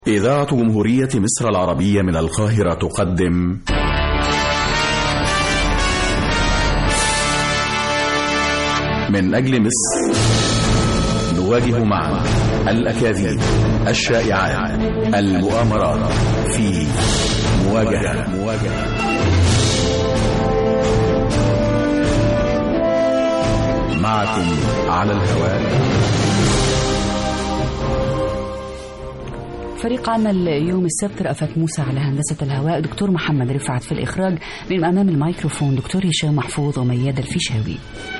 إذاعة جمهورية مصر العربية من القاهرة تقدم من أجل مصر نواجه معا الأكاذيب الشائعات المؤامرات في مواجهة مواجهة معكم على الهواء فريق عمل يوم السبت رأفت موسى على هندسة الهواء دكتور محمد رفعت في الإخراج من أمام الميكروفون دكتور هشام محفوظ ومياد الفيشاوي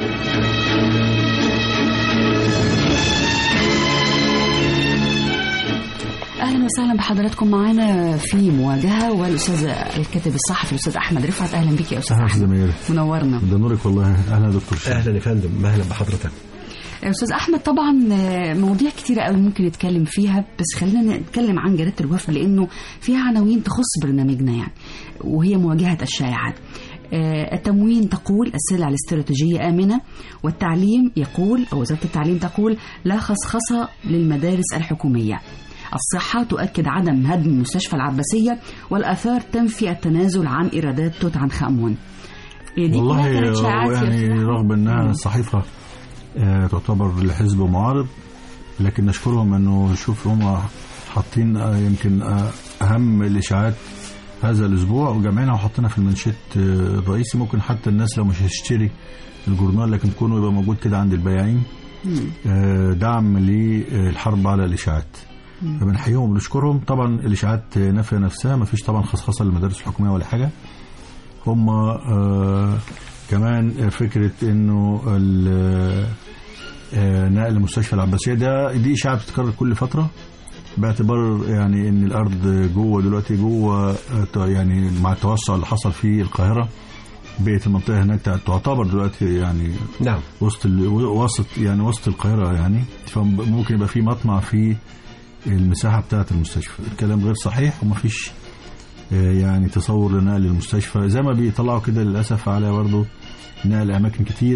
اهلا وسهلا بحضراتكم معانا في مواجهه والاستاذ الكاتب الصحفي الاستاذ احمد رفعت اهلا بك يا استاذ أهلا احمد زميلي منورنا ده نورك والله اهلا يا دكتور شاه. اهلا يا فندم اهلا بحضرتك استاذ احمد طبعا مواضيع كتيره قوي ممكن نتكلم فيها بس خلينا نتكلم عن جريده الوفد لانه فيها عناوين تخص برنامجنا يعني وهي مواجهه الشائعات آه، التموين تقول السلع الاستراتيجية آمنة والتعليم يقول أو وزارة التعليم تقول لا خصخصة للمدارس الحكومية الصحة تؤكد عدم هدم مستشفى العباسية والآثار تنفي التنازل عن إيرادات توت عنخ آمون إيه دي والله كلها كانت شائعات يا يعني أستاذ أحمد. رغم انها مم. صحيفه آه، تعتبر لحزب معارض لكن نشكرهم انه شوف هم حاطين آه، يمكن آه، اهم الاشاعات هذا الاسبوع وجمعنا وحطينا في المنشيت آه، الرئيسي ممكن حتى الناس لو مش هتشتري الجورنال لكن كونه يبقى موجود كده عند البياعين مم. آه، دعم للحرب على الاشاعات فبنحييهم ونشكرهم طبعا الاشاعات نافيه نفسها ما فيش طبعا خصخصه للمدارس الحكوميه ولا حاجه هم آه كمان فكره انه ال- آه، نقل مستشفى العباسيه ده دي اشاعه بتتكرر كل فتره باعتبار يعني ان الارض جوه دلوقتي جوه آه، يعني مع التوسع اللي حصل في القاهره بقت المنطقه هناك تعتبر دلوقتي يعني نعم وسط ال... وسط يعني وسط القاهره يعني فممكن يبقى في مطمع في المساحه بتاعه المستشفى الكلام غير صحيح ومفيش آه، يعني تصور لنقل المستشفى زي ما بيطلعوا كده للاسف على برضه نقل اماكن كتير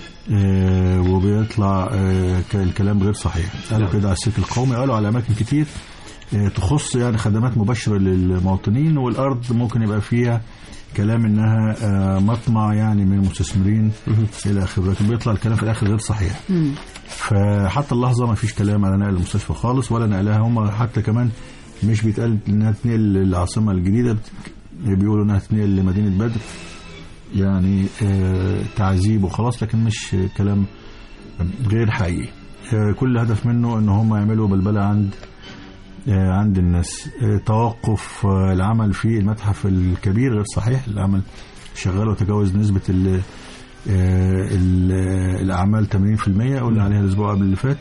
آه، وبيطلع آه، ك- الكلام غير صحيح قالوا نعم. كده على السلك القومي قالوا على اماكن كتير آه، تخص يعني خدمات مباشره للمواطنين والارض ممكن يبقى فيها كلام انها آه، مطمع يعني من المستثمرين الى اخره لكن بيطلع الكلام في الاخر غير صحيح مم. فحتى اللحظه ما فيش كلام على نقل المستشفى خالص ولا نقلها هم حتى كمان مش بيتقال انها تنقل للعاصمه الجديده بت- بيقولوا انها تنقل لمدينه بدر يعني آه، تعذيب وخلاص لكن مش كلام غير حقيقي آه، كل هدف منه ان هم يعملوا بلبله عند آه، عند الناس آه، توقف آه، العمل في المتحف الكبير غير صحيح العمل شغال وتجاوز نسبة ال آه، ال- آه، الأعمال 80% قلنا عليها الأسبوع قبل اللي فات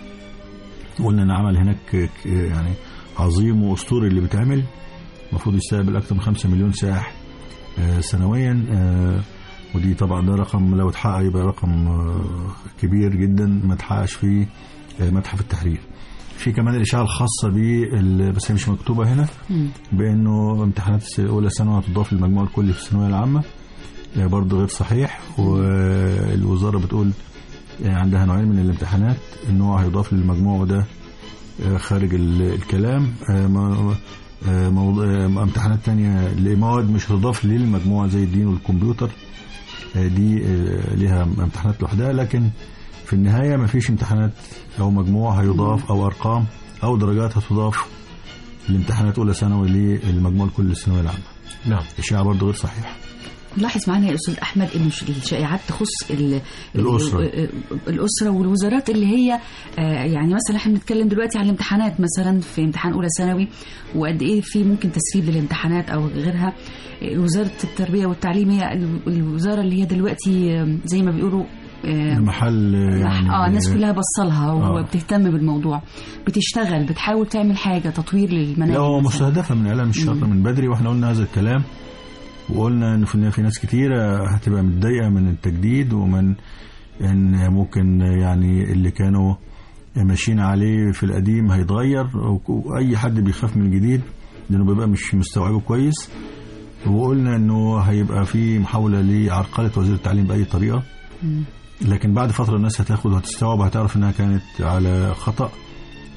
قلنا إن عمل هناك آه، يعني عظيم وأسطوري اللي بيتعمل المفروض يستقبل أكثر من 5 مليون سائح آه، سنويا آه، ودي طبعا ده رقم لو اتحقق يبقى رقم آه، كبير جدا ما اتحققش في آه، متحف التحرير في كمان الإشاعة الخاصة بال بس هي مش مكتوبة هنا مم. بأنه امتحانات الس- أولى ثانوي هتضاف للمجموع الكلي في الثانوية العامة آه، برضه غير صحيح والوزارة بتقول آه، عندها نوعين من الامتحانات النوع هيضاف للمجموع وده آه، خارج ال- الكلام آه، ما- آه، موضوع- آه، امتحانات تانية لمواد مش هتضاف للمجموع زي الدين والكمبيوتر آه، دي آه، ليها امتحانات لوحدها لكن في النهاية ما فيش امتحانات أو مجموع هيضاف أو أرقام أو درجات هتضاف لامتحانات أولى ثانوي للمجموع الكلي للثانوية العامة نعم إشاعة برضه غير صحيحة لاحظ معانا يا استاذ احمد انه ش- الشائعات تخص ال- الأسرة. ال- الاسره والوزارات اللي هي آه، يعني مثلا احنا بنتكلم دلوقتي عن الامتحانات مثلا في امتحان اولى ثانوي وقد ايه في ممكن تسريب للامتحانات او غيرها آه، وزاره التربيه والتعليم هي ال- الوزاره اللي هي دلوقتي آه، زي ما بيقولوا آه، المحل يعني اه الناس كلها بصلها آه. وبتهتم بالموضوع بتشتغل بتحاول تعمل حاجه تطوير للمناهج لا هو مثلاً. مستهدفة من إعلام الشرطة من بدري وإحنا قلنا هذا الكلام وقلنا إن في في ناس كتيرة هتبقى متضايقة من التجديد ومن إن ممكن يعني اللي كانوا ماشيين عليه في القديم هيتغير وأي حد بيخاف من الجديد لأنه بيبقى مش مستوعبه كويس وقلنا إنه هيبقى في محاولة لعرقلة وزير التعليم بأي طريقة مم. لكن بعد فترة الناس هتاخد وهتستوعب وهتعرف إنها كانت على خطأ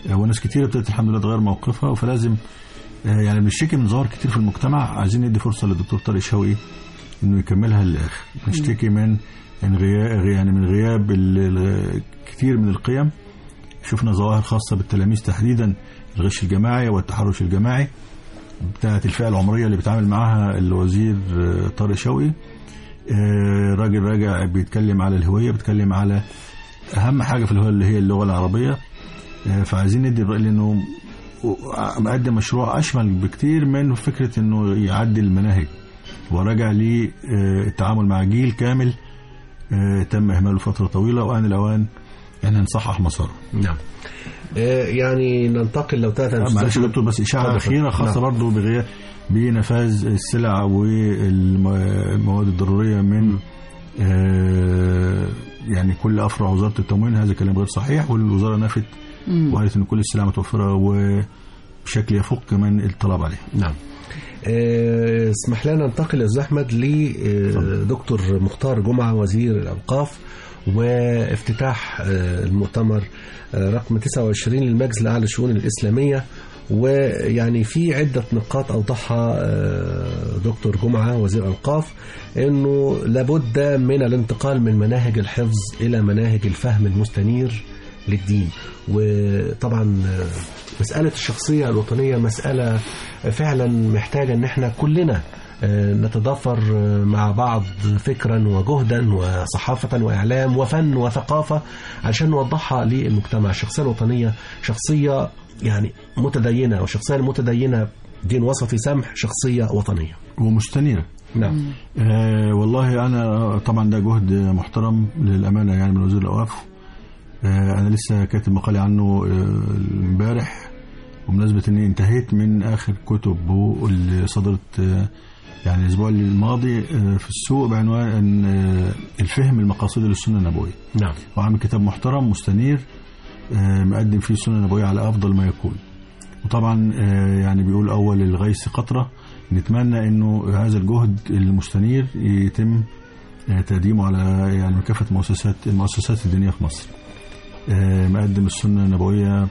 آه، وناس كتير ابتدت الحمد لله تغير موقفها فلازم آه، يعني بنشتكي من ظواهر كتير في المجتمع عايزين ندي فرصه للدكتور طارق شوقي انه يكملها للاخر بنشتكي من انغياب يعني من غياب ال- ال- كتير من القيم شفنا ظواهر خاصه بالتلاميذ تحديدا الغش الجماعي والتحرش الجماعي بتاعت الفئه العمريه اللي بيتعامل معاها الوزير آه، طارق شوقي آه، راجل راجع بيتكلم على الهويه بيتكلم على اهم حاجه في الهويه اللي هي اللغه العربيه آه، فعايزين ندي الرأي لانه مقدم مشروع اشمل بكتير من فكره انه يعدل المناهج وراجع للتعامل مع جيل كامل آه، تم اهماله فتره طويله وان الاوان ان نصحح مساره نعم آه، يعني ننتقل لو تأتى آه، معلش يا دكتور بس اشاعه اتفضل. اخيره خاصه نعم. برضه بغياب بنفاذ السلع والمواد الضروريه من آه، يعني كل افرع وزاره التموين هذا كلام غير صحيح والوزاره نفت مم. وقالت ان كل السلع متوفره وبشكل يفوق كمان الطلب عليها نعم آه، اسمح لنا ننتقل يا استاذ احمد لدكتور مختار جمعه وزير الاوقاف وافتتاح آه، المؤتمر آه، رقم 29 للمجلس الاعلى للشؤون الاسلاميه ويعني في عده نقاط اوضحها آه، دكتور جمعه وزير الاوقاف انه لابد من الانتقال من مناهج الحفظ الى مناهج الفهم المستنير للدين وطبعا آه، مسألة الشخصية الوطنية مسألة فعلا محتاجة ان احنا كلنا آه، نتضافر آه، مع بعض فكرا وجهدا وصحافة وإعلام وفن وثقافة عشان نوضحها للمجتمع الشخصية الوطنية شخصية يعني متدينة والشخصية المتدينة دين وصفي سمح شخصية وطنية ومستنيره نعم آه والله انا طبعا ده جهد محترم للامانه يعني من وزير الاوقاف آه انا لسه كاتب مقالي عنه آه، امبارح وبمناسبه اني انتهيت من اخر كتبه اللي صدرت آه يعني الاسبوع الماضي آه في السوق بعنوان آه الفهم المقاصد للسنه النبويه نعم وعامل كتاب محترم مستنير آه، مقدم فيه السنة النبوية على أفضل ما يكون وطبعا آه، يعني بيقول أول الغيث قطرة نتمنى أنه هذا الجهد المستنير يتم آه، تقديمه على يعني كافة مؤسسات المؤسسات الدينية في مصر آه، مقدم السنة النبوية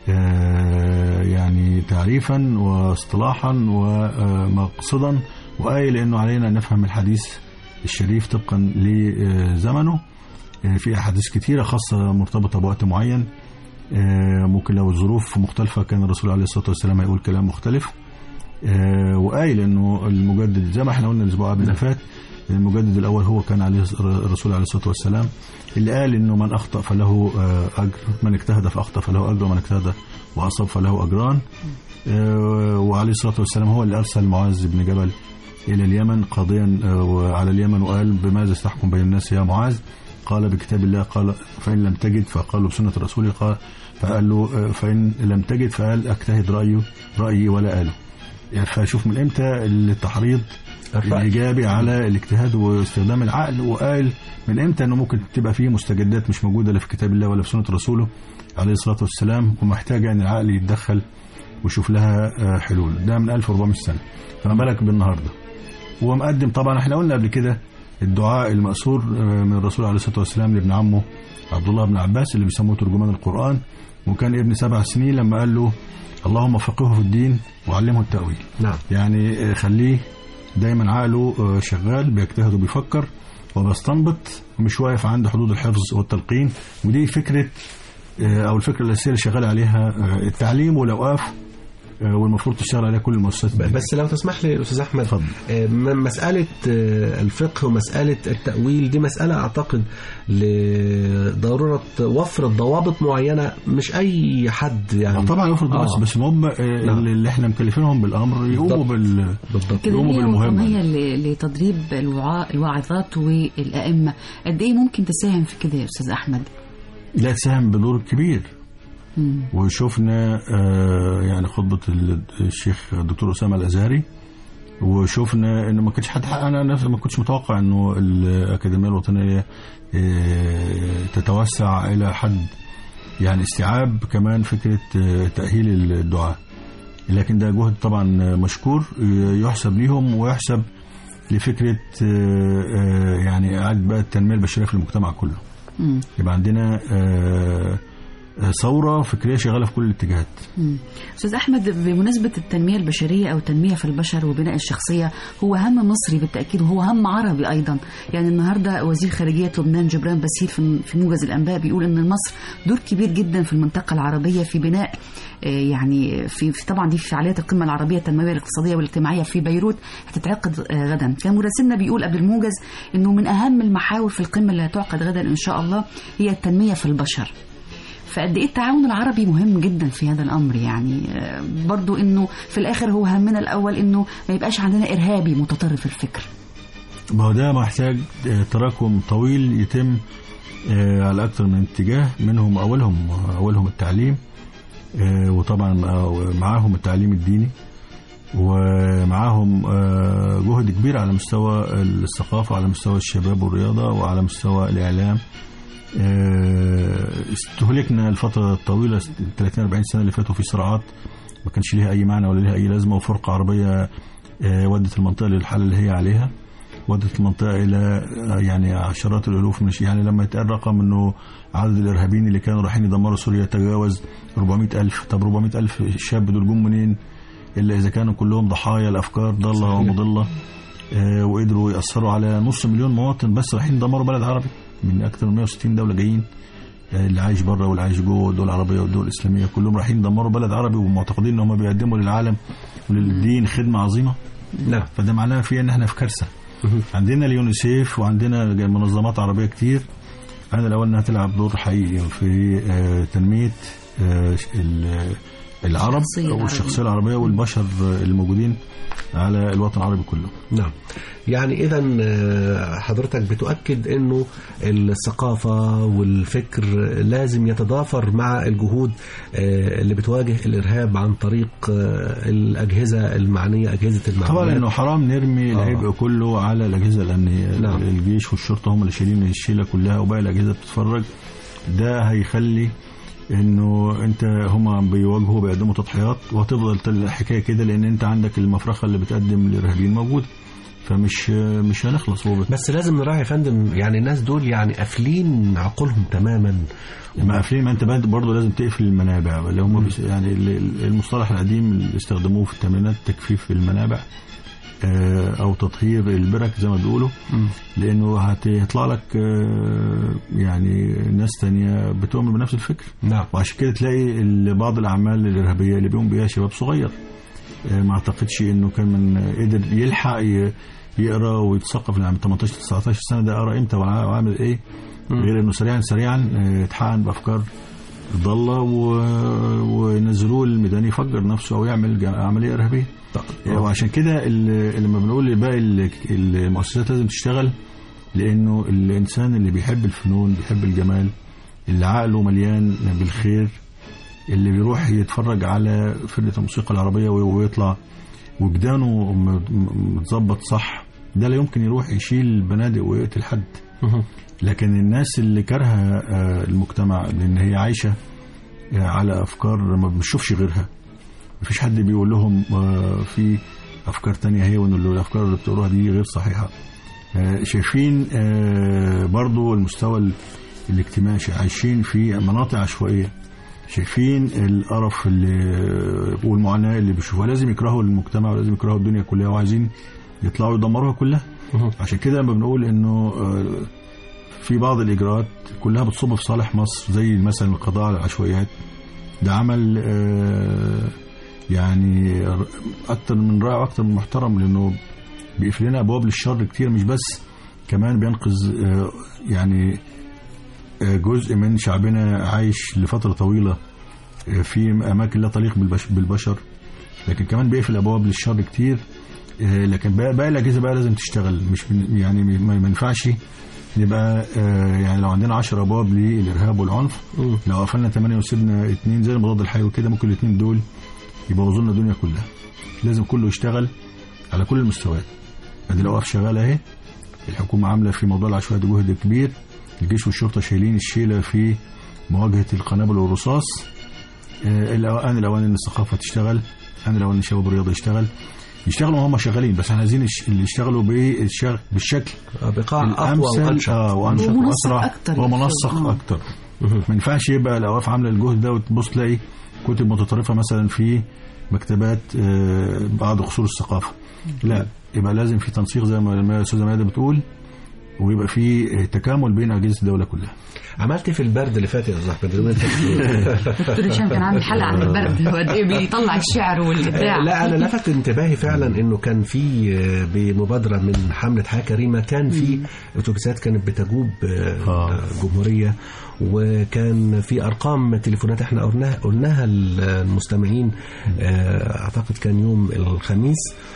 آه، يعني تعريفا واصطلاحا ومقصدا وقايل انه علينا ان نفهم الحديث الشريف طبقا لزمنه آه، في احاديث كتيره خاصه مرتبطه بوقت معين آه، ممكن لو الظروف مختلفه كان الرسول عليه الصلاه والسلام هيقول كلام مختلف آه، وقايل انه المجدد زي ما احنا قلنا الاسبوع قبل اللي فات المجدد الاول هو كان عليه الرسول عليه الصلاه والسلام اللي قال انه من اخطا فله آه، اجر من اجتهد فاخطا فله اجر ومن اجتهد واصاب فله اجران آه، وعليه الصلاه والسلام هو اللي ارسل معاذ بن جبل الى اليمن قاضيا آه، على اليمن وقال بماذا تحكم بين الناس يا معاذ قال بكتاب الله قال فإن لم تجد فقال له بسنة رسوله قال فقال له آه، فإن لم تجد فقال أجتهد رأيه رأيي ولا آله يعني فشوف من إمتى التحريض الرأي. الإيجابي على الاجتهاد واستخدام العقل وقال من إمتى إنه ممكن تبقى فيه مستجدات مش موجودة لا في كتاب الله ولا في سنة رسوله عليه الصلاة والسلام ومحتاجة إن العقل يتدخل ويشوف لها آه، حلول ده من 1400 سنة فما بالك بالنهارده ومقدم طبعا احنا قلنا قبل كده الدعاء المأثور آه، من الرسول عليه الصلاة والسلام لابن عمه عبد الله بن عباس اللي بيسموه ترجمان القرآن وكان ابن سبع سنين لما قال له اللهم فقهه في الدين وعلمه التأويل نعم يعني آه، خليه دايما عقله آه، شغال بيجتهد وبيفكر وبيستنبط ومش واقف عند حدود الحفظ والتلقين ودي فكرة آه، أو الفكرة الأساسية اللي شغال عليها آه، التعليم والأوقاف آه، والمفروض تشتغل عليها كل المؤسسات الدينية. بس لو تسمح لي استاذ احمد اتفضل. آه، م- مساله آه، الفقه ومساله التاويل دي مساله اعتقد لضروره وفر ضوابط معينه مش اي حد يعني آه، طبعا يفرض آه. بس بس هم آه، نعم. اللي احنا مكلفينهم بالامر يقوموا بالضبط. بال بالضبط يقوموا الأكاديمية بالمهمة. الوطنية ل- لتدريب الوعاء الواعظات والأئمة قد إيه ممكن تساهم في كده يا أستاذ أحمد؟ لا تساهم بدور كبير مم. وشفنا آه، يعني خطبة ال- الشيخ الدكتور أسامة الأزهري وشفنا ان ما كانش حد انا نفسي ما كنتش متوقع انه الاكاديميه الوطنيه آه، تتوسع الى حد يعني استيعاب كمان فكره آه، تاهيل الدعاه لكن ده جهد طبعا مشكور يحسب ليهم ويحسب لفكره آه، آه، يعني اعاده بقى التنميه البشريه في المجتمع كله مم. يبقى عندنا آه، آه، ثوره فكريه شغاله في كل الاتجاهات مم. استاذ احمد بمناسبه التنميه البشريه او التنميه في البشر وبناء الشخصيه هو هم مصري بالتاكيد وهو هم عربي ايضا يعني النهارده وزير خارجيه لبنان جبران باسيل في في موجز الانباء بيقول ان مصر دور كبير جدا في المنطقه العربيه في بناء آه، يعني في, في طبعا دي في فعاليات القمه العربيه التنمويه الاقتصاديه والاجتماعيه في بيروت هتتعقد آه، غدا كان مراسلنا بيقول قبل الموجز انه من اهم المحاور في القمه اللي هتعقد غدا ان شاء الله هي التنميه في البشر فقد ايه التعاون العربي مهم جدا في هذا الامر يعني آه، برضو انه في الاخر هو همنا الاول انه ما يبقاش عندنا ارهابي متطرف الفكر ما هو ده محتاج آه، تراكم طويل يتم آه، على أكثر من اتجاه منهم أولهم أولهم التعليم آه، وطبعا آه، معاهم التعليم الديني ومعاهم آه، جهد كبير على مستوى الثقافة على مستوى الشباب والرياضة وعلى مستوى الإعلام آه، استهلكنا الفترة الطويلة 30 40 سنة اللي فاتوا في صراعات ما كانش ليها أي معنى ولا ليها أي لازمة وفرقة عربية آه، ودت المنطقة للحالة اللي هي عليها ودت المنطقة إلى آه، يعني عشرات الألوف من الش- يعني لما يتقال رقم إنه عدد الإرهابيين اللي كانوا رايحين يدمروا سوريا تجاوز 400 ألف طب 400 ألف شاب دول جم منين إلا إذا كانوا كلهم ضحايا الأفكار ضالة صحيح. ومضلة آه، وقدروا يأثروا على نص مليون مواطن بس رايحين يدمروا بلد عربي من أكثر من 160 دولة جايين آه، اللي عايش بره واللي عايش جوه والدول العربية والدول الإسلامية كلهم رايحين يدمروا بلد عربي ومعتقدين إن هم بيقدموا للعالم وللدين خدمة عظيمة نعم فده معناه في ان احنا في كارثه عندنا اليونيسيف وعندنا منظمات عربيه كتير انا الاول انها تلعب دور حقيقي في آه، تنميه آه، ال- العرب الشخصية العربية. والشخصيه العربيه والبشر الموجودين على الوطن العربي كله نعم يعني اذا حضرتك بتؤكد انه الثقافه والفكر لازم يتضافر مع الجهود آه، اللي بتواجه الارهاب عن طريق آه، الاجهزه المعنيه اجهزه طبعا المعلومات انه حرام نرمي آه. العبء كله على الاجهزه الامنيه نعم. الجيش والشرطه هم اللي شايلين الشيله كلها وباقي الاجهزه بتتفرج ده هيخلي انه انت هم بيواجهوا بيقدموا تضحيات وهتفضل تل- الحكايه كده لان انت عندك المفرخه اللي بتقدم الارهابيين موجوده فمش مش هنخلص هو بت- بس لازم نراعي يا فندم يعني الناس دول يعني قافلين عقولهم تماما ما قافلين ما انت بقى برضه لازم تقفل المنابع اللي هم بيس- يعني ال- ال- المصطلح القديم اللي استخدموه في الثمانينات تجفيف المنابع آه، او تطهير البرك زي ما بيقولوا لانه هت- هيطلع لك آه، يعني ناس تانية بتؤمن بنفس الفكر نعم وعشان كده تلاقي ال- بعض الاعمال الارهابيه اللي بيقوم بيها شباب صغير آه، ما اعتقدش انه كان من قدر يلحق ي- يقرا ويتثقف من 18 19 سنه ده قرا امتى وع- وعامل ايه غير انه سريعا سريعا آه، اتحقن بافكار ضاله و- ونزلوه الميدان يفجر نفسه او يعمل جا- عمليه ارهابيه آه، وعشان كده ال- لما بنقول باقي ال- المؤسسات لازم تشتغل لانه الانسان اللي بيحب الفنون بيحب الجمال اللي عقله مليان بالخير اللي بيروح يتفرج على فرقه الموسيقى العربيه ويطلع وجدانه م- م- متظبط صح ده لا يمكن يروح يشيل بنادق ويقتل حد لكن الناس اللي كارهه آه، المجتمع لان هي عايشه آه، على افكار ما بنشوفش غيرها مفيش حد بيقول لهم آه، في افكار تانية هي وان الافكار اللي بتقولوها دي غير صحيحه آه، شايفين آه، برضو المستوى ال- الاجتماعي عايشين في مناطق عشوائيه شايفين القرف اللي والمعاناه اللي بيشوفوها لازم يكرهوا المجتمع ولازم يكرهوا الدنيا كلها وعايزين يطلعوا يدمروها كلها عشان كده لما بنقول انه آه، في بعض الاجراءات كلها بتصب في صالح مصر زي مثلا القضاء على العشوائيات ده عمل آه، يعني اكتر من رائع واكتر من محترم لانه بيقفل لنا ابواب للشر كتير مش بس كمان بينقذ آه، يعني آه، جزء من شعبنا عايش لفتره طويله آه، في اماكن لا تليق بالبش- بالبشر لكن كمان بيقفل ابواب للشر كتير آه، لكن بقى, بقى الاجهزه بقى لازم تشتغل مش بن- يعني ما ما ينفعش نبقى آه، يعني لو عندنا 10 ابواب للارهاب والعنف لو قفلنا 8 وسيبنا اثنين زي المضاد الحيوي كده ممكن الاثنين دول يبوظوا لنا الدنيا كلها لازم كله يشتغل على كل المستويات ادي الاوقاف شغاله اهي الحكومه عامله في موضوع العشوائيات جهد كبير الجيش والشرطه شايلين الشيله في مواجهه القنابل والرصاص آه، الأوان الأوان إن الثقافة تشتغل أنا الأوان إن الشباب الرياضة يشتغل يشتغلوا وهم شغالين بس احنا عايزين الش- اللي يشتغلوا بالشغل بالشكل بقاع اقوى الأمثل وانشط آه وأنشط ومنسق وأسرع أكتر ومنسق آه. أكتر ما ينفعش يبقى الاوقاف عامله الجهد ده وتبص تلاقي كتب متطرفه مثلا في مكتبات آه، بعض قصور الثقافه لا يبقى لازم في تنسيق زي ما ما الاستاذه ماده بتقول ويبقى في تكامل بين اجهزه الدوله كلها عملت إيه في البرد اللي فات يا استاذ احمد يومين فاتوا؟ دكتور هشام كان عامل حلقه عن البرد وقد ايه بيطلع الشعر والابداع لا انا لفت انتباهي فعلا انه كان في آه، بمبادره من حمله حياه كريمه كان في اتوبيسات كانت بتجوب آه، آه. الجمهوريه وكان في ارقام تليفونات احنا قلناها قلناها للمستمعين آه، اعتقد كان يوم الخميس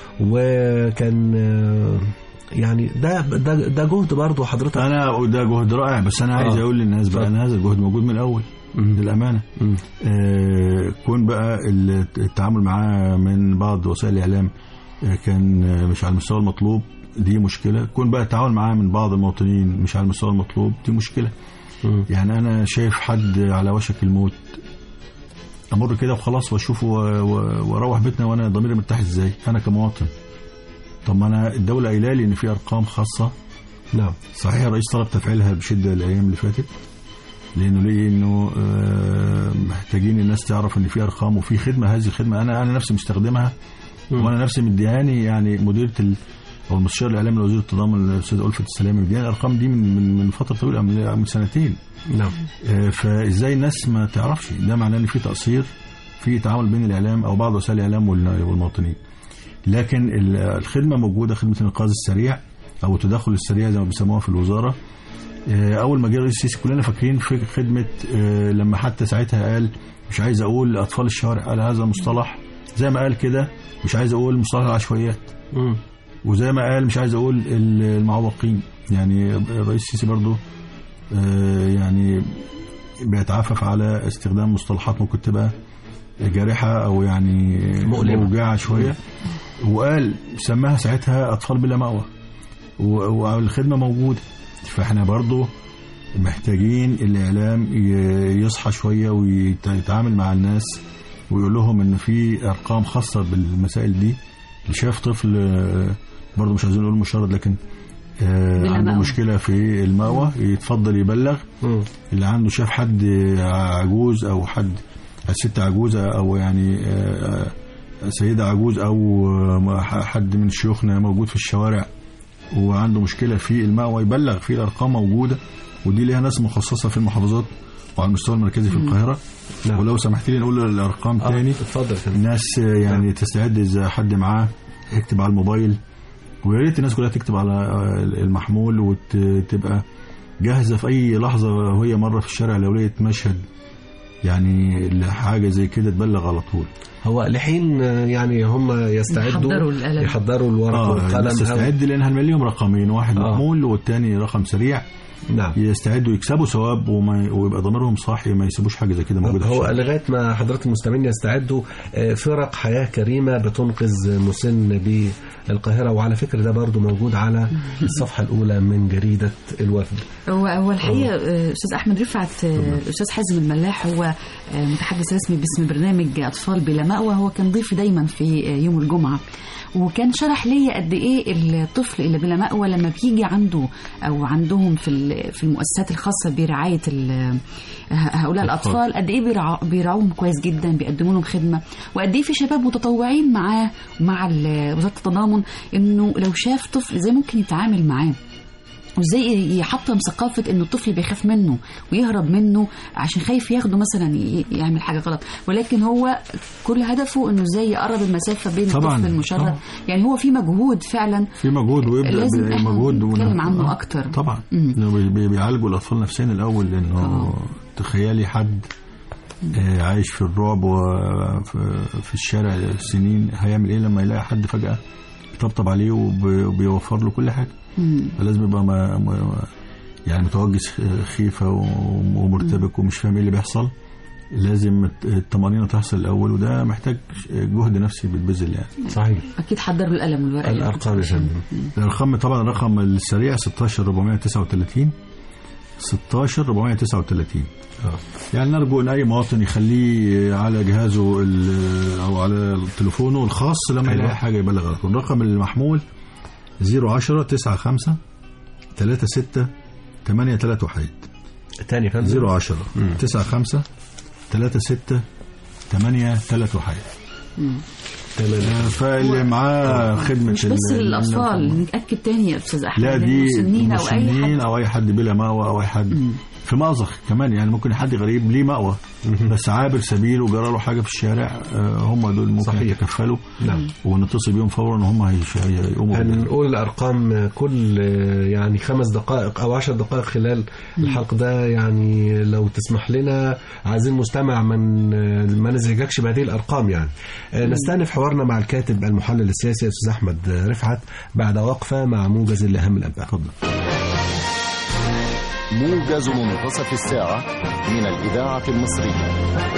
وكان آه، يعني ده ده ده جهد برضه حضرتك انا ده جهد رائع بس انا عايز آه. اقول للناس بقى ان هذا الجهد موجود من الاول مم. للامانه مم. آه، كون بقى التعامل معاه من بعض وسائل الاعلام آه، كان آه، مش على المستوى المطلوب دي مشكله كون بقى التعامل معاه من بعض المواطنين مش على المستوى المطلوب دي مشكله مم. يعني انا شايف حد على وشك الموت امر كده وخلاص واشوفه و- و- واروح بيتنا وانا ضميري مرتاح ازاي انا كمواطن طب ما انا الدوله قايله لي ان في ارقام خاصه نعم صحيح الرئيس طلب تفعيلها بشده الايام اللي فاتت لانه ليه انه آه، محتاجين الناس تعرف ان في ارقام وفي خدمه هذه الخدمه انا انا نفسي مستخدمها مم. وانا نفسي مديهاني يعني مديره ال او المستشار الاعلامي لوزير التضامن الاستاذ الفت السلامي مدياني الارقام دي من من من فتره طويله من من سنتين نعم آه، فازاي الناس ما تعرفش ده معناه ان في تقصير في تعامل بين الاعلام او بعض وسائل الاعلام والن- والمواطنين لكن ال- الخدمه موجوده خدمه الانقاذ السريع او التدخل السريع زي ما بيسموها في الوزاره آه، اول ما جه الرئيس السيسي كلنا فاكرين في خدمه آه، لما حتى ساعتها قال مش عايز اقول اطفال الشوارع قال هذا مصطلح زي ما قال كده مش عايز اقول مصطلح العشوائيات مم. وزي ما قال مش عايز اقول ال- المعوقين يعني الرئيس السيسي برضو آه، يعني بيتعفف على استخدام مصطلحات ممكن تبقى جارحة أو يعني مؤلمة. موجعة شوية وقال سماها ساعتها أطفال بلا مأوى و- والخدمة موجودة فاحنا برضو محتاجين الإعلام ي- يصحى شوية ويتعامل مع الناس ويقول لهم إن في أرقام خاصة بالمسائل دي اللي شاف طفل آه، برضو مش عايزين نقول مشرد لكن آه، بلا عنده مأوى. مشكلة في المأوى يتفضل يبلغ مم. اللي عنده شاف حد عجوز او حد ست عجوزه او يعني آه، سيده عجوز او آه، حد من شيوخنا موجود في الشوارع وعنده مشكله في المأوى يبلغ في الارقام موجوده ودي ليها ناس مخصصه في المحافظات وعلى المستوى المركزي في القاهره نعم. ولو سمحت لي نقول الارقام آه، تاني اتفضل يا فندم. الناس آه، يعني تستعد اذا حد معاه يكتب على الموبايل ويا ريت الناس كلها تكتب على آه، المحمول وتبقى جاهزه في اي لحظه وهي مره في الشارع لو لقيت مشهد يعني حاجه زي كده تبلغ على طول هو لحين آه، يعني هم يستعدوا يحضروا القلم. يحضروا الورق اه والقلم الناس أو- تستعد لان هنمليهم رقمين واحد آه. محمول والتاني رقم سريع نعم يستعدوا يكسبوا ثواب وما ويبقى ضميرهم صاحي ما يسيبوش حاجه زي كده موجوده في هو الشارع. لغايه ما حضرات المستمعين يستعدوا آه، فرق حياه كريمه بتنقذ مسن بالقاهره وعلى فكره ده برضو موجود على الصفحه الاولى من جريده الوفد هو هو الحقيقه آه، استاذ احمد رفعت آه، الاستاذ حازم الملاح هو آه، متحدث رسمي باسم برنامج اطفال بلا مأوى هو كان ضيفي دايما في آه، يوم الجمعه وكان شرح لي قد ايه الطفل اللي بلا مأوى لما بيجي عنده او عندهم في ال- في المؤسسات الخاصه برعايه ال- هؤلاء الأطفال. الاطفال قد ايه بيرع- بيراعوهم كويس جدا بيقدموا لهم خدمه وقد ايه في شباب متطوعين معاه مع ال- وزاره التضامن انه لو شاف طفل ازاي ممكن يتعامل معاه وازاي يحطم ثقافه انه الطفل بيخاف منه ويهرب منه عشان خايف ياخده مثلا ي- يعمل حاجه غلط ولكن هو كل هدفه انه ازاي يقرب المسافه بين طبعاً. الطفل المشرد طبعاً. يعني هو في مجهود فعلا في مجهود ويبدا لازم ب- إحنا مجهود نتكلم ون- عنه آه، أكتر. طبعا مم. إنه بي- بي- بيعالجوا الاطفال نفسيا الاول لانه آه. تخيلي حد آه، عايش في الرعب وفي في الشارع سنين هيعمل ايه لما يلاقي حد فجاه يطبطب عليه وب- وبيوفر له كل حاجه مم. فلازم يبقى ما ما- يعني متوجس خيفه ومرتبك ومش فاهم ايه اللي بيحصل لازم الطمانينه تحصل الاول وده محتاج جهد نفسي بالبذل يعني صحيح اكيد حضروا القلم والورقه اللي الارقام يا فندم الرقم طبعا الرقم السريع 16439 16439 آه. يعني نرجو ان اي مواطن يخليه على جهازه ال- او على تليفونه الخاص لما أيوة. يلاقي حاجه يبلغ على طول الرقم المحمول 010 95 36 831 تاني يا فندم 010 9 5 3 6 8 3 1 تمام فاللي معاه خدمة مش بس ال- الاطفال نتاكد تاني يا استاذ احمد لا دي المسنين او اي مسنين حد او اي حد بلا مأوى او اي حد في مأزق كمان يعني ممكن حد غريب ليه مأوى بس عابر سبيل وجرى له حاجه في الشارع آه، هم دول ممكن صحيح. يتكفلوا نعم. ونتصل بيهم فورا ان هم هيش- هيقوموا بال- هنقول الأرقام كل يعني خمس دقائق أو عشر دقائق خلال الحلقة ده يعني لو تسمح لنا عايزين مستمع من ما نزعجكش بهذه الأرقام يعني نستأنف حوارنا مع الكاتب المحلل السياسي الأستاذ أحمد رفعت بعد وقفة مع موجز لأهم الأنباء موجز منتصف الساعة من الإذاعة المصرية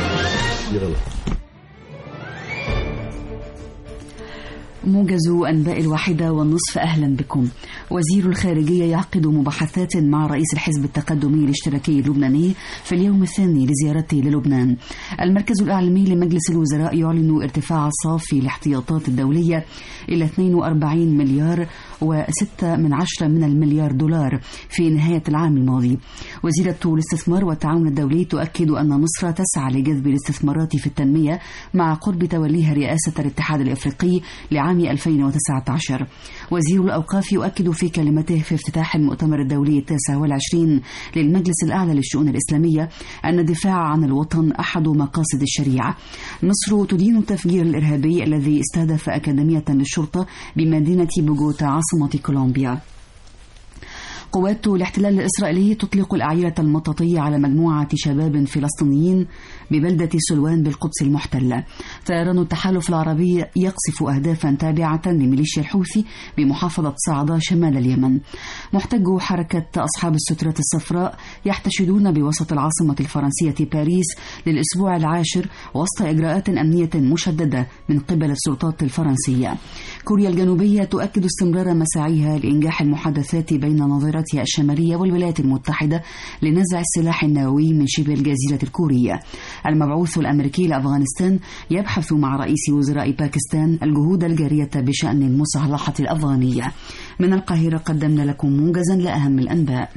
موجز أنباء الواحدة والنصف أهلا بكم وزير الخارجية يعقد مباحثات مع رئيس الحزب التقدمي الاشتراكي اللبناني في اليوم الثاني لزيارته للبنان المركز الإعلامي لمجلس الوزراء يعلن ارتفاع صافي الاحتياطات الدولية إلى 42 مليار و6 من عشرة من المليار دولار في نهاية العام الماضي وزيرة الاستثمار والتعاون الدولي تؤكد أن مصر تسعى لجذب الاستثمارات في التنمية مع قرب توليها رئاسة الاتحاد الإفريقي لعام 2019 وزير الأوقاف يؤكد في كلمته في افتتاح المؤتمر الدولي التاسع والعشرين للمجلس الأعلى للشؤون الإسلامية أن الدفاع عن الوطن أحد مقاصد الشريعة مصر تدين التفجير الإرهابي الذي استهدف أكاديمية للشرطة بمدينة بوغوتا عاصمة كولومبيا قوات الاحتلال الإسرائيلي تطلق الأعيرة المطاطية على مجموعة شباب فلسطينيين ببلدة سلوان بالقدس المحتلة طيران التحالف العربي يقصف أهدافا تابعة لميليشيا الحوثي بمحافظة صعدة شمال اليمن محتجو حركة أصحاب السترات الصفراء يحتشدون بوسط العاصمة الفرنسية باريس للأسبوع العاشر وسط إجراءات أمنية مشددة من قبل السلطات الفرنسية كوريا الجنوبية تؤكد استمرار مساعيها لإنجاح المحادثات بين نظيرتها الشمالية والولايات المتحدة لنزع السلاح النووي من شبه الجزيرة الكورية المبعوث الأمريكي لأفغانستان يبحث مع رئيس وزراء باكستان الجهود الجارية بشأن المصالحة الأفغانية من القاهرة قدمنا لكم موجزا لأهم الأنباء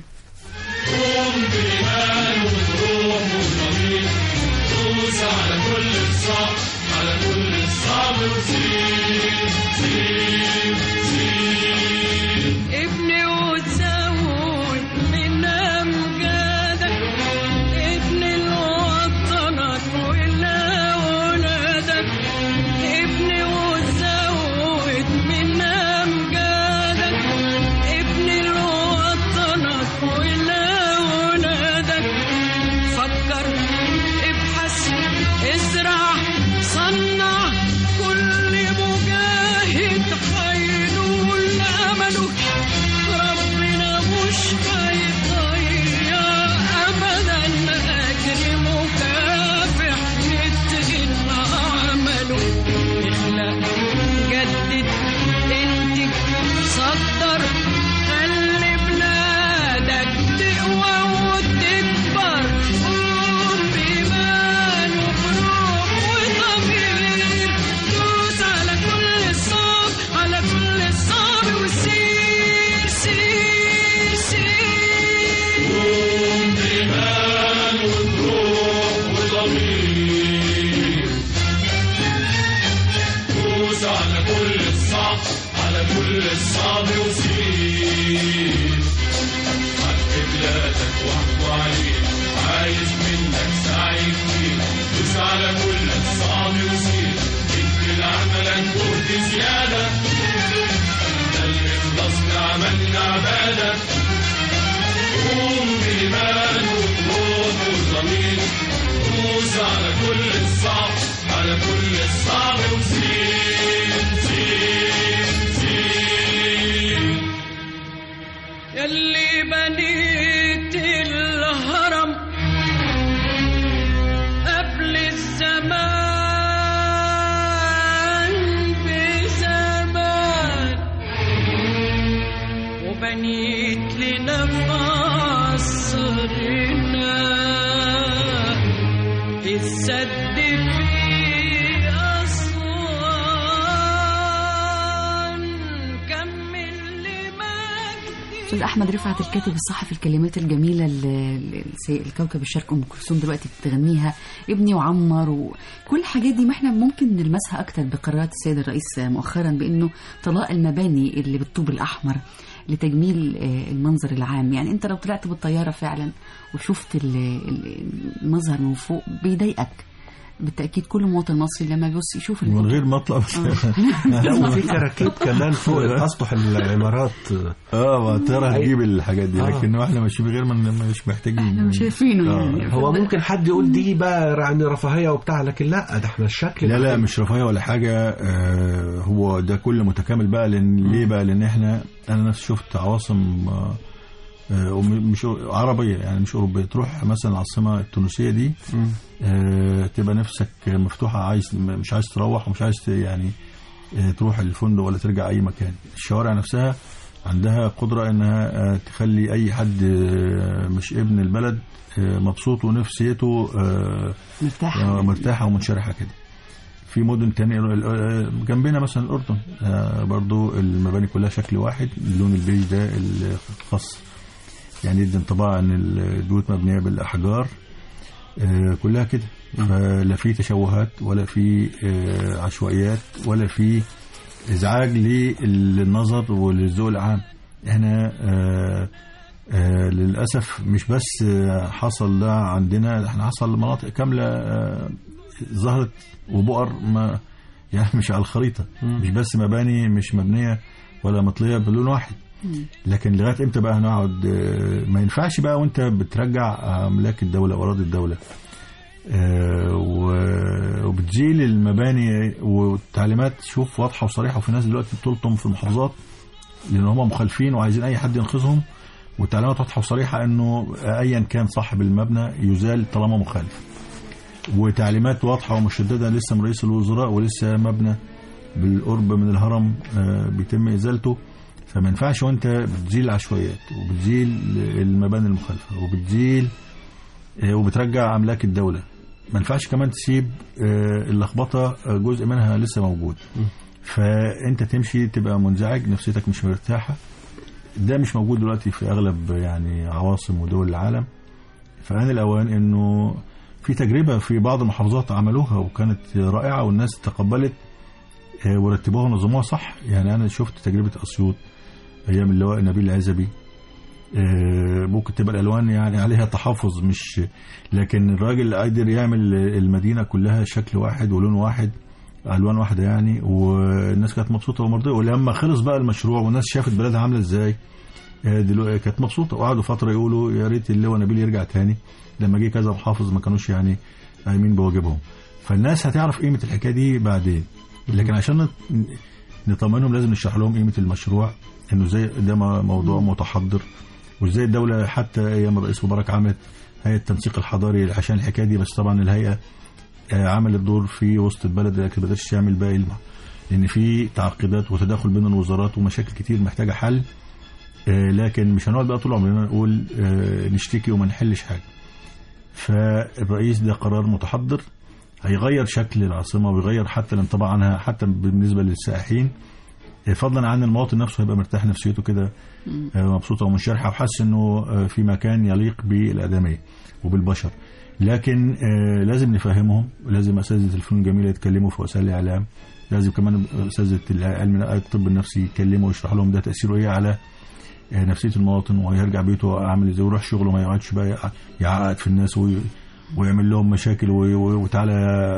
ابني وتزود من امجادك ابني لوطنك ولأولادك ابني وتزود من امجادك ابني لوطنك ولأولادك فكر ابحث ازرع صنع كل مجاهد هينول امله ربنا مش هيضيع ابدا اجر مكافح متقن عمله اخلق جدد انتج صدر خلي بلادك تقوى وتكبر قوم بإيمان وبروح وضمير دوس على كل الصعب على كل الصعب وسير سير سير قوم بإيمان وبروح وضمير دوس على كل الصعب على كل الصعب وسير حق بلادك واحكوا عليك عايز منك سعي كتير دوس على كل الصعب وسير انت عملك جهد زيادة ده الإخلاص عملنا عبادة قوم بإيمان وبروح وضمير دوس على كل الصعب على كل الصعب وسير سير سير يلي بنيت الهرم قبل الزمان بزمان استاذ احمد رفعت الكاتب الصحفي الكلمات الجميله اللي اللي الكوكب الشرق ام كلثوم دلوقتي بتغنيها ابني وعمر وكل الحاجات دي ما احنا ممكن نلمسها اكتر بقرارات السيد الرئيس مؤخرا بانه طلاق المباني اللي بالطوب الاحمر لتجميل آه، المنظر العام يعني انت لو طلعت بالطياره فعلا وشفت ال- ال- المظهر من فوق بيضايقك بالتاكيد كل مواطن مصري لما بيبص يشوف من غير ما اطلع بس لا وفي كراكيب كمان فوق اسطح العمارات اه ما ترى أي- تجيب الحاجات دي آه. لكن احنا ماشيين من غير ما مش محتاجين احنا مش شايفينه آه. يعني هو ممكن حد يقول دي بقى يعني رفاهيه وبتاع لكن لا ده احنا الشكل لا لا العام. مش رفاهيه ولا حاجه آه هو ده كله متكامل بقى لان ليه بقى لان احنا انا نفسي شفت عواصم آه آه، وم- مش عربيه يعني مش اوروبيه تروح مثلا العاصمه التونسيه دي مم. آه تبقى نفسك مفتوحه عايز مش عايز تروح ومش عايز ت- يعني آه تروح الفندق ولا ترجع اي مكان الشوارع نفسها عندها قدره انها آه تخلي اي حد آه مش ابن البلد آه مبسوط ونفسيته آه مرتاح آه، مرتاحه ومنشرحه كده في مدن تانية آه، جنبنا مثلا الأردن آه، برضو المباني كلها شكل واحد اللون البيج ده الخاص يعني يدي انطباع ان البيوت مبنية بالأحجار آه، كلها كده فلا في تشوهات ولا في آه، عشوائيات ولا في ازعاج للنظر وللذوق العام احنا آه، آه، للاسف مش بس آه، حصل ده عندنا احنا حصل مناطق كامله آه، ظهرت وبؤر ما يعني مش على الخريطه مش بس مباني مش مبنيه ولا مطليه بلون واحد لكن لغايه امتى بقى هنقعد آه، ما ينفعش بقى وانت بترجع املاك الدوله واراضي الدوله آه، و- وبتزيل المباني والتعليمات شوف واضحه وصريحه وفي ناس دلوقتي بتلطم في المحافظات لان هم مخالفين وعايزين اي حد ينقذهم والتعليمات واضحه وصريحه انه ايا كان صاحب المبنى يزال طالما مخالف وتعليمات واضحه ومشدده لسه من رئيس الوزراء ولسه مبنى بالقرب من الهرم آه، بيتم ازالته فما ينفعش وانت بتزيل العشوائيات وبتزيل المباني المخالفه وبتزيل آه، وبترجع املاك الدوله ما ينفعش كمان تسيب آه، اللخبطه آه، جزء منها لسه موجود فانت تمشي تبقى منزعج نفسيتك مش مرتاحه ده مش موجود دلوقتي في اغلب يعني عواصم ودول العالم فان الاوان انه في تجربه في بعض المحافظات عملوها وكانت رائعه والناس تقبلت آه، ورتبوها ونظموها صح يعني انا شفت تجربه اسيوط ايام اللواء نبيل العزبي آه، ممكن تبقى الالوان يعني عليها تحفظ مش لكن الراجل قادر يعمل المدينه كلها شكل واحد ولون واحد الوان واحده يعني والناس كانت مبسوطه ومرضيه ولما خلص بقى المشروع والناس شافت بلدها عامله ازاي آه، دلوقتي كانت مبسوطه وقعدوا فتره يقولوا يا ريت اللواء نبيل يرجع تاني لما جه كذا محافظ ما كانوش يعني قايمين بواجبهم فالناس هتعرف قيمه الحكايه دي بعدين لكن عشان نط- نطمنهم لازم نشرح لهم قيمه المشروع انه ازاي ده م- موضوع متحضر وازاي الدوله حتى ايام الرئيس مبارك عملت هيئه التنسيق الحضاري عشان الحكايه دي بس طبعا الهيئه آه، عملت دور في وسط البلد لكن ما قدرتش تعمل باقي الم- لان في تعقيدات وتداخل بين الوزارات ومشاكل كتير محتاجه حل آه، لكن مش هنقعد بقى طول عمرنا نقول آه، نشتكي وما نحلش حاجه فالرئيس ده قرار متحضر هيغير شكل العاصمه ويغير حتى الانطباع عنها حتى بالنسبه للسائحين آه، فضلا عن المواطن نفسه هيبقى مرتاح نفسيته كده آه، مبسوطه ومنشرحه وحاسس انه آه، في مكان يليق بالادميه وبالبشر لكن آه، لازم نفهمهم ولازم اساتذه الفنون الجميله يتكلموا في وسائل الاعلام لازم كمان اساتذه العلم الطب النفسي يتكلموا ويشرحوا لهم ده تاثيره ايه على آه، نفسيه المواطن ويرجع بيته عامل ازاي ويروح شغله ما يقعدش بقى يع- يعقد في الناس وي- ويعمل لهم مشاكل وي- وي- وتعالى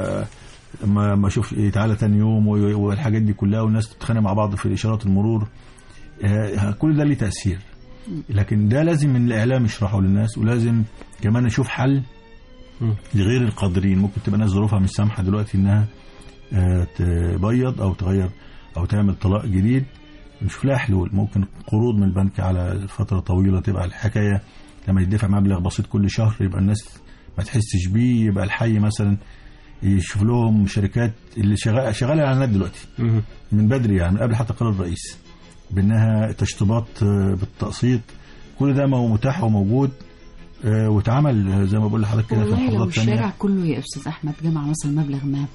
ما ما اشوف إيه، تعالى تاني يوم وي- والحاجات دي كلها والناس تتخانق مع بعض في اشارات المرور آه، كل ده ليه تاثير لكن ده لازم من الاعلام يشرحه للناس ولازم كمان نشوف حل مم. لغير القادرين ممكن تبقى ناس ظروفها مش سامحه دلوقتي انها آه، تبيض او تغير او تعمل طلاق جديد نشوف لها حلول ممكن قروض من البنك على فتره طويله تبقى الحكايه لما يدفع مبلغ بسيط كل شهر يبقى الناس ما تحسش بيه يبقى الحي مثلا يشوف لهم شركات اللي شغاله شغاله اعلانات دلوقتي مم. من بدري يعني من قبل حتى قرار الرئيس بانها تشطيبات آه، بالتقسيط كل ده ما هو متاح وموجود آه، واتعمل آه، زي ما بقول لحضرتك كده في والله لو محافظات الشارع ثانيه كله يا استاذ احمد جمع مثلا مبلغ ما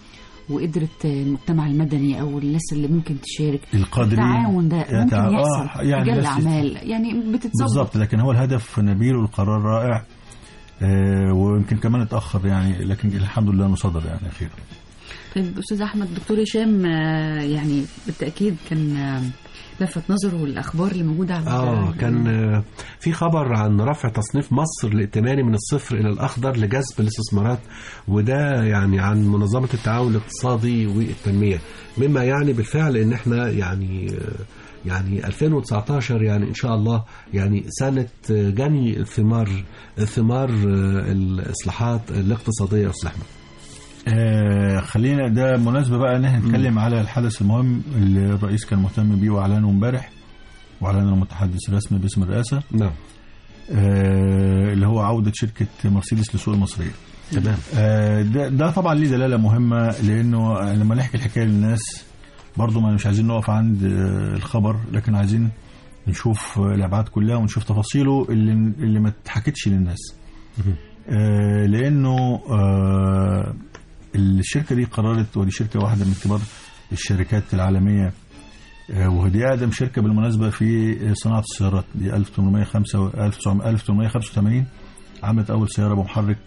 وقدرت المجتمع المدني او الناس اللي ممكن تشارك القادرين التعاون ده ممكن يتع- يحصل آه، يعني رجال بس- الاعمال يعني بتتظبط بالظبط لكن هو الهدف نبيل والقرار رائع آه، ويمكن كمان اتاخر يعني لكن الحمد لله انه صدر يعني اخيرا طيب استاذ احمد دكتور هشام آه، يعني بالتاكيد كان آه، لفت نظره الاخبار اللي موجوده على اه كان آه، في خبر عن رفع تصنيف مصر الائتماني من الصفر الى الاخضر لجذب الاستثمارات وده يعني عن منظمه التعاون الاقتصادي والتنميه مما يعني بالفعل ان احنا يعني آه، يعني 2019 يعني ان شاء الله يعني سنه آه، جني الثمار ثمار آه، الاصلاحات الاقتصاديه يا استاذ احمد آه خلينا ده مناسبة بقى ان احنا نتكلم على الحدث المهم اللي الرئيس كان مهتم بيه واعلنه امبارح واعلنه المتحدث الرسمي باسم الرئاسة نعم آه اللي هو عودة شركة مرسيدس للسوق المصرية تمام آه ده, ده طبعا ليه دلالة مهمة لانه لما نحكي الحكاية للناس برضو ما مش عايزين نقف عند آه الخبر لكن عايزين نشوف آه، الابعاد كلها ونشوف تفاصيله اللي اللي ما اتحكتش للناس آه، لانه آه، الشركه دي قررت ودي شركه واحده من كبار الشركات العالميه آه، ودي اقدم شركه بالمناسبه في صناعه السيارات دي 1805 1885 عملت اول سياره بمحرك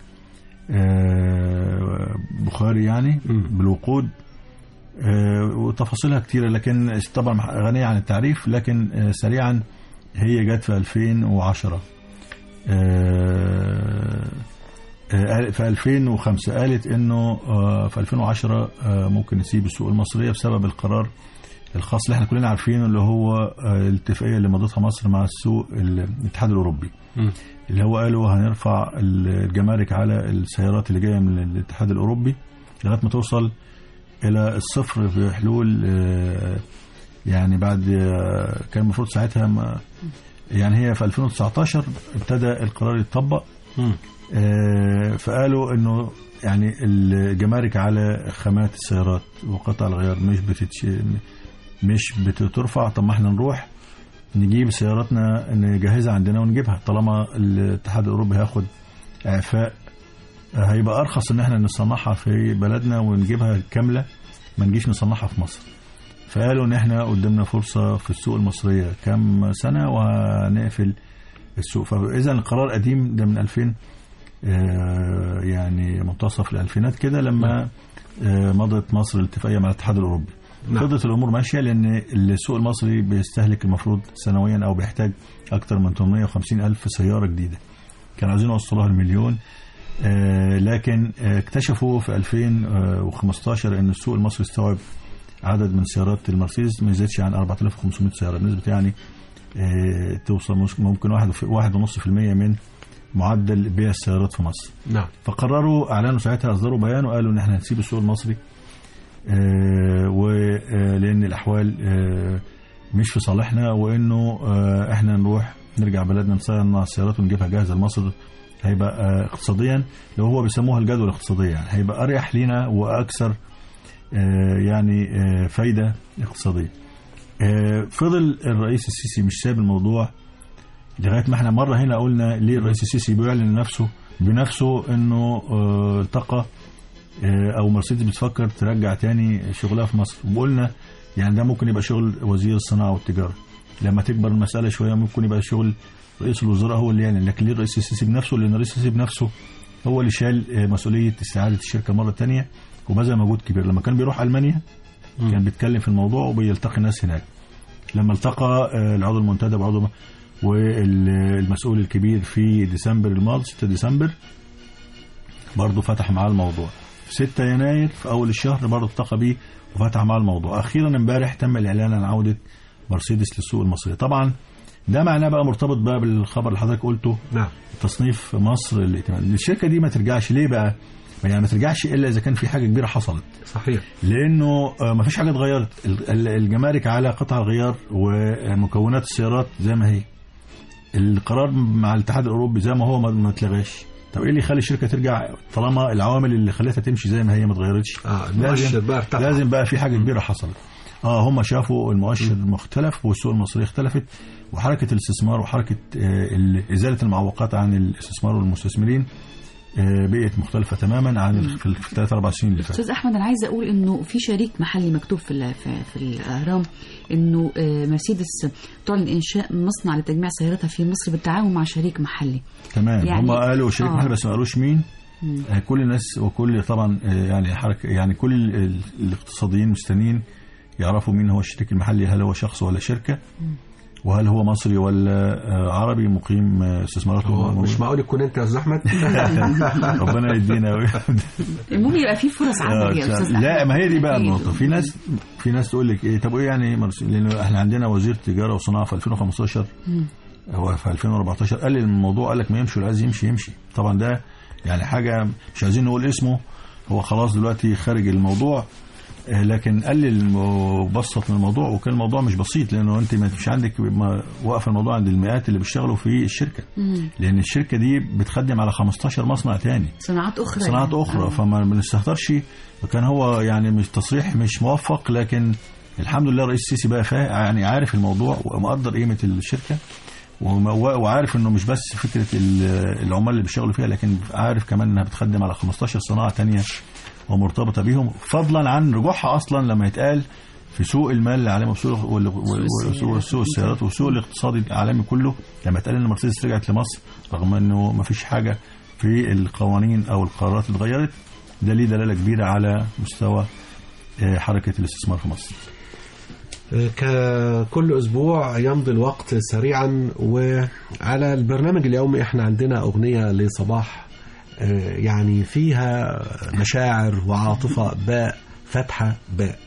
آه، بخاري يعني بالوقود آه، وتفاصيلها كتيرة لكن طبعا غنية عن التعريف لكن آه، سريعا هي جت في 2010 آه، آه، في 2005 قالت انه آه، في 2010 آه، ممكن نسيب السوق المصريه بسبب القرار الخاص اللي احنا كلنا عارفينه اللي هو آه، الاتفاقيه اللي مضتها مصر مع السوق الاتحاد الاوروبي مم. اللي هو قالوا هنرفع الجمارك على السيارات اللي جايه من الاتحاد الاوروبي لغايه ما توصل الى الصفر في حلول آه، يعني بعد آه، كان المفروض ساعتها ما يعني هي في 2019 ابتدى القرار يتطبق مم. آه، فقالوا انه يعني الجمارك على خامات السيارات وقطع الغيار مش بتتش مش بترفع طب ما احنا نروح نجيب سياراتنا نجهزها عندنا ونجيبها طالما الاتحاد الاوروبي هياخد اعفاء آه، هيبقى ارخص ان احنا نصنعها في بلدنا ونجيبها كامله ما نجيش نصنعها في مصر فقالوا ان احنا قدامنا فرصه في السوق المصريه كام سنه وهنقفل السوق فاذا القرار قديم ده من 2000 آه، يعني منتصف الالفينات كده لما آه، مضت مصر الاتفاقيه مع الاتحاد الاوروبي نعم. فضلت الامور ماشيه لان السوق المصري بيستهلك المفروض سنويا او بيحتاج اكثر من 850 الف سياره جديده كانوا عايزين يوصلوها المليون آه، لكن آه، اكتشفوا في 2015 ان السوق المصري استوعب عدد من سيارات المرسيدس ما يزيدش عن 4500 سياره بنسبه يعني آه، توصل مش- ممكن واحد وف- واحد ونص في المية من معدل بيع السيارات في مصر نعم فقرروا اعلنوا ساعتها اصدروا بيان وقالوا ان احنا هنسيب السوق المصري ولان الاحوال آه، مش في صالحنا وانه آه، احنا نروح نرجع بلدنا نصنع السيارات ونجيبها جاهزه لمصر هيبقى آه، اقتصاديا لو هو بيسموها الجدوى الاقتصاديه يعني هيبقى اريح لينا واكثر آه، يعني آه، فايده اقتصاديه. آه، فضل الرئيس السيسي مش ساب الموضوع لغايه ما احنا مره هنا قلنا ليه الرئيس السيسي بيعلن نفسه بنفسه انه آه، التقى آه، او مرسيدس بتفكر ترجع تاني شغلها في مصر وقلنا يعني ده ممكن يبقى شغل وزير الصناعه والتجاره لما تكبر المساله شويه ممكن يبقى شغل رئيس الوزراء هو اللي يعلن لكن ليه الرئيس السيسي بنفسه لان الرئيس السيسي بنفسه هو اللي شال آه، مسؤوليه استعاده الشركه مره تانية وبذل مجهود كبير لما كان بيروح المانيا كان بيتكلم في الموضوع وبيلتقي ناس هناك لما التقى آه، العضو المنتدب وعضو والمسؤول الكبير في ديسمبر الماضي 6 ديسمبر برضه فتح معاه الموضوع في 6 يناير في اول الشهر برضه التقى بيه وفتح معاه الموضوع اخيرا امبارح تم الاعلان عن عوده مرسيدس للسوق المصري طبعا ده معناه بقى مرتبط بقى بالخبر اللي حضرتك قلته نعم تصنيف مصر الائتمان الشركه دي ما ترجعش ليه بقى يعني ما ترجعش الا اذا كان في حاجه كبيره حصلت صحيح لانه آه، ما فيش حاجه اتغيرت ال- ال- الجمارك على قطع الغيار ومكونات السيارات زي ما هي القرار مع الاتحاد الاوروبي زي ما هو ما- ما اتلغاش طب ايه اللي يخلي الشركه ترجع طالما العوامل اللي خلتها تمشي زي ما هي ما اتغيرتش اه المؤشر بقى ارتفع لازم بقى في حاجه كبيره حصلت اه هم شافوا المؤشر مختلف والسوق المصريه اختلفت وحركه الاستثمار وحركه آه، ال- ازاله المعوقات عن الاستثمار والمستثمرين آه، بقت مختلفه تماما عن ال- في الثلاث اربع سنين اللي فاتت استاذ احمد انا عايزه اقول انه في شريك محلي مكتوب في ال- في, في الاهرام انه آه، مرسيدس تعلن انشاء مصنع لتجميع سياراتها في مصر بالتعاون مع شريك محلي تمام يعني- هم قالوا شريك آه. محل بس ما قالوش مين آه، كل الناس وكل طبعا آه، يعني حركه يعني كل ال- ال- الاقتصاديين مستنيين يعرفوا مين هو الشريك المحلي هل هو شخص ولا شركه وهل هو مصري ولا آه، عربي مقيم آه، استثماراته هو موجودة. مش معقول يكون انت يا استاذ احمد ربنا يدينا المهم يبقى في فرص عمل يا استاذ لا أحمد. ما هي دي بقى أكيد. النقطه في ناس في ناس تقول لك ايه طب ايه يعني مرس- لانه احنا عندنا وزير تجاره وصناعه في 2015 هو في 2014 قلل من الموضوع قال لك ما يمشي واللي عايز يمشي يمشي طبعا ده يعني حاجه مش عايزين نقول اسمه هو خلاص دلوقتي خارج الموضوع آه، لكن قلل وبسط من الموضوع وكان الموضوع مش بسيط لانه انت ما فيش عندك ما- واقف الموضوع عند المئات اللي بيشتغلوا في الشركه مم. لان الشركه دي بتخدم على 15 مصنع تاني صناعات اخرى صناعات يعني. اخرى آه. فما بنستهترش وكان هو يعني مش تصريح مش موفق لكن الحمد لله الرئيس السيسي بقى فا يعني عارف الموضوع ومقدر قيمه الشركه وما- وعارف انه مش بس فكره ال- العمال اللي بيشتغلوا فيها لكن عارف كمان انها بتخدم على 15 صناعه تانية ومرتبطه بيهم فضلا عن رجوعها اصلا لما يتقال في سوق المال العالمي وسوق وال- وال- السيارات. وسوق السيارات والسوق الاقتصادي العالمي كله لما اتقال ان مرسيدس رجعت لمصر رغم انه ما فيش حاجه في القوانين او القرارات اللي اتغيرت ده ليه دلاله كبيره على مستوى آه، حركه الاستثمار في مصر. ككل اسبوع يمضي الوقت سريعا وعلى البرنامج اليومي احنا عندنا اغنيه لصباح آه، يعني فيها مشاعر وعاطفه باء فتحه باء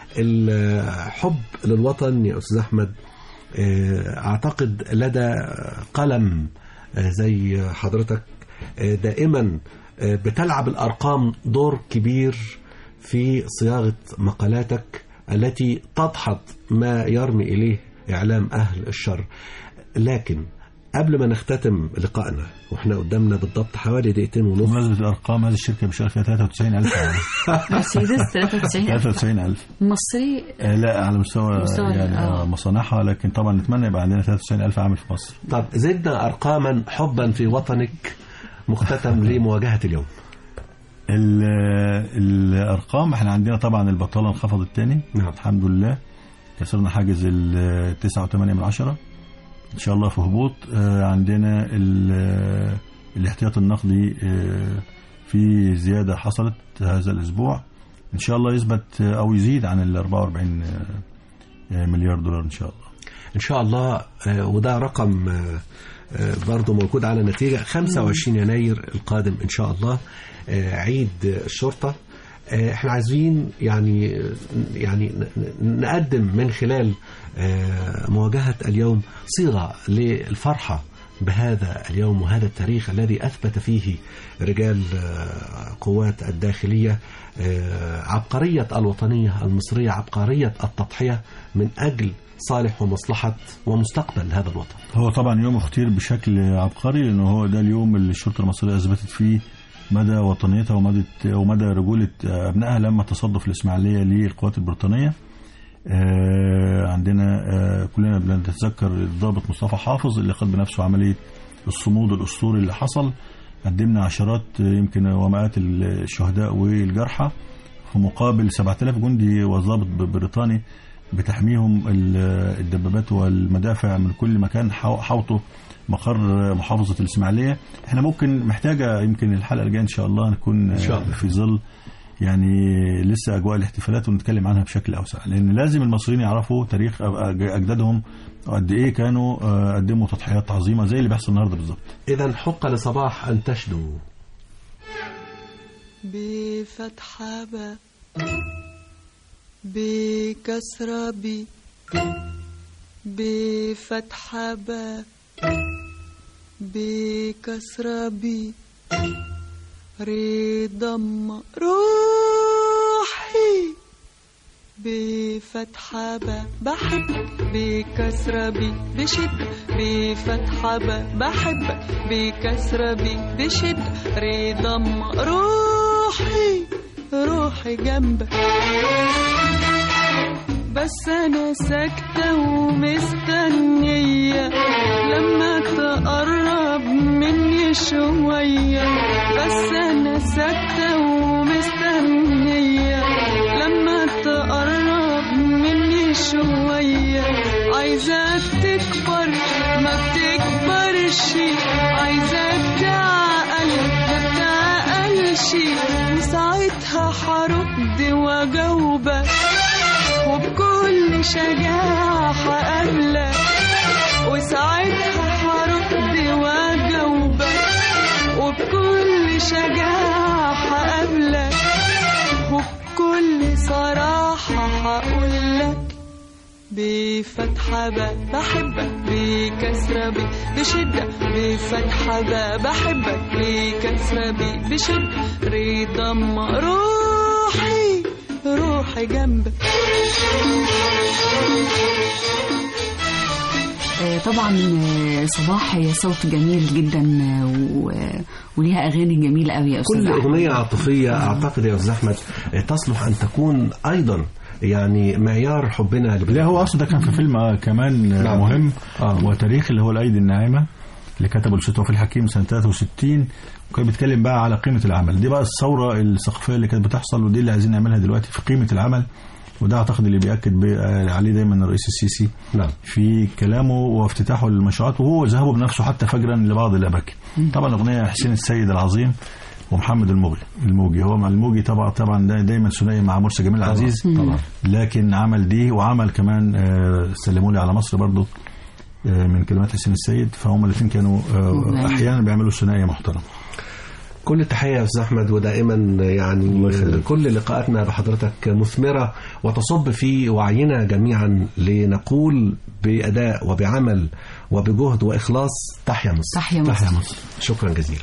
الحب للوطن يا استاذ احمد آه، اعتقد لدى قلم آه، زي حضرتك آه، دائما آه، بتلعب الارقام دور كبير في صياغه مقالاتك التي تدحض ما يرمي اليه اعلام اهل الشر لكن قبل ما نختتم لقائنا واحنا قدامنا بالضبط حوالي دقيقتين ونص بمناسبه الارقام هذه الشركه بيشتغل فيها 93000 مرسيدس 93 93000 مصري آه، لا على مستوى مستوى، يعني آه. آه، مصانعها لكن طبعا نتمنى يبقى عندنا 93000 عامل في مصر. طب زدنا ارقاما حبا في وطنك مختتم لمواجهه اليوم ال- الارقام احنا عندنا طبعا البطاله انخفضت تاني نعم. الحمد لله كسرنا حاجز ال 9.8 من عشرة ان شاء الله في هبوط آه، عندنا ال- الاحتياط النقدي آه، في زياده حصلت هذا الاسبوع ان شاء الله يثبت آه، او يزيد عن ال 44 آه، مليار دولار ان شاء الله ان شاء الله آه، وده رقم آه، آه، برضه موجود على نتيجه 25 يناير القادم ان شاء الله آه، عيد الشرطه آه، احنا عايزين يعني يعني ن- نقدم من خلال آه، مواجهه اليوم صيغه للفرحه بهذا اليوم وهذا التاريخ الذي اثبت فيه رجال آه، قوات الداخليه آه، عبقريه الوطنيه المصريه عبقريه التضحيه من اجل صالح ومصلحه ومستقبل هذا الوطن. هو طبعا يوم اختير بشكل عبقري لانه هو ده اليوم اللي الشرطه المصريه اثبتت فيه مدى وطنيتها ومدى ومدى رجوله ابنائها لما تصدف الاسماعيليه للقوات البريطانيه. آه، عندنا آه، كلنا بنتذكر الضابط مصطفى حافظ اللي قاد بنفسه عمليه الصمود الاسطوري اللي حصل قدمنا عشرات آه، يمكن ومئات الشهداء والجرحى في مقابل 7000 جندي وضابط بريطاني بتحميهم ال- الدبابات والمدافع من كل مكان حو- حوطه مقر محافظة الإسماعيلية احنا ممكن محتاجة يمكن الحلقة الجاية إن شاء الله نكون إن شاء الله. في ظل يعني لسه أجواء الاحتفالات ونتكلم عنها بشكل أوسع لأن لازم المصريين يعرفوا تاريخ أج- أجدادهم وقد إيه كانوا آه، قدموا تضحيات عظيمة زي اللي بيحصل النهاردة بالظبط اذا حق لصباح ان تشدو بفتحة ب بكسرة ب بفتحة ب بكسرة ب رضم روحي بفتحة ب بحب بكسرة ب بشد بفتحة ب بحب بكسرة ب بشد رضم روحي روحي جنبك بس انا ساكتة ومستنية لما تقرب مني شوية بس أنا ساكتة ومستنية لما تقرب مني شوية عايزاك تكبر ما بتكبرش عايزاك تعقل ما بتعقلش وساعتها هرد واجاوبك وبكل شجاعة هقابلك وساعتها هرد واجاوبك وبكل شجاعة هقابلك وبكل صراحة هقولك بفتحة ب بحبك بكسرة ب بشدة بفتحة ب بحبك بكسرة ب بشدة رضا أما روحي روحي جنبك آه، طبعا آه، صباح هي صوت جميل جدا آه، و- وليها اغاني جميله قوي يا استاذ كل أحمد. أغنية عاطفية أعتقد يا أستاذ أحمد تصلح أن تكون أيضا يعني معيار حبنا لا هو اصلا ده كان في فيلم آه، كمان آه، نعم. مهم آه. وتاريخ اللي هو الايدي الناعمه اللي كتبه الشتوفي الحكيم سنه 63 وكان بيتكلم بقى على قيمه العمل دي بقى الثوره الثقافيه اللي كانت بتحصل ودي اللي عايزين نعملها دلوقتي في قيمه العمل وده اعتقد اللي بياكد بي- آه، عليه دايما الرئيس السيسي نعم في كلامه وافتتاحه للمشروعات وهو ذهابه بنفسه حتى فجرا لبعض الاماكن طبعا اغنيه حسين السيد العظيم ومحمد المغري الموجي هو مع الموجي طبعا طبعا دا- دايما ثنائي مع مرسي جميل العزيز طبعا لكن عمل دي وعمل كمان آه، سلموا لي على مصر برضو آه، من كلمات حسين السيد فهم الاثنين كانوا آه، مبدعين. احيانا بيعملوا ثنائيه محترمه كل التحية يا أستاذ أحمد ودائما يعني كل لقاءاتنا بحضرتك مثمرة وتصب في وعينا جميعا لنقول بأداء وبعمل وبجهد وإخلاص تحيا مصر تحيا مصر. تحيا مصر شكرا جزيلا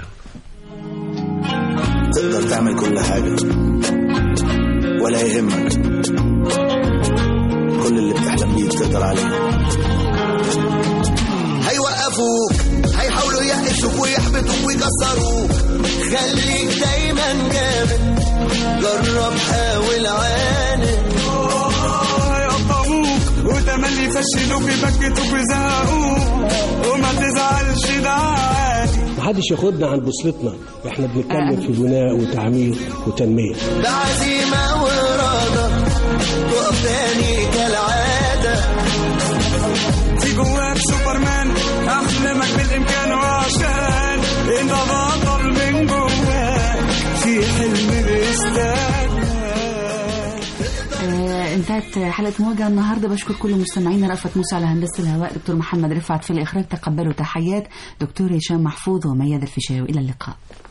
تقدر تعمل كل حاجة ولا يهمك كل اللي بتحلم بيه تقدر عليه هيوقفوك هيحاولوا يقسوك ويحبطوك ويكسروك خليك دايما جامد جرب حاول عاند هيقطعوك وتملي يفشلوك يبكتوك ويزهقوك وما تزعلش ده عادي محدش ياخدنا عن بوصلتنا احنا بنتكلم في بناء وتعمير وتنميه بعزيمة وإرادة تقف تاني كالعادة في جواك سوبرمان احلامك بالامكان وعشان انت بطل من جواك في حلم بيستناك آه، انتهت حلقه مواجهه النهارده بشكر كل مستمعينا رأفت موسى على هندسه الهواء دكتور محمد رفعت في الاخراج تقبلوا تحيات دكتور هشام محفوظ ومياد الفيشاوي الى اللقاء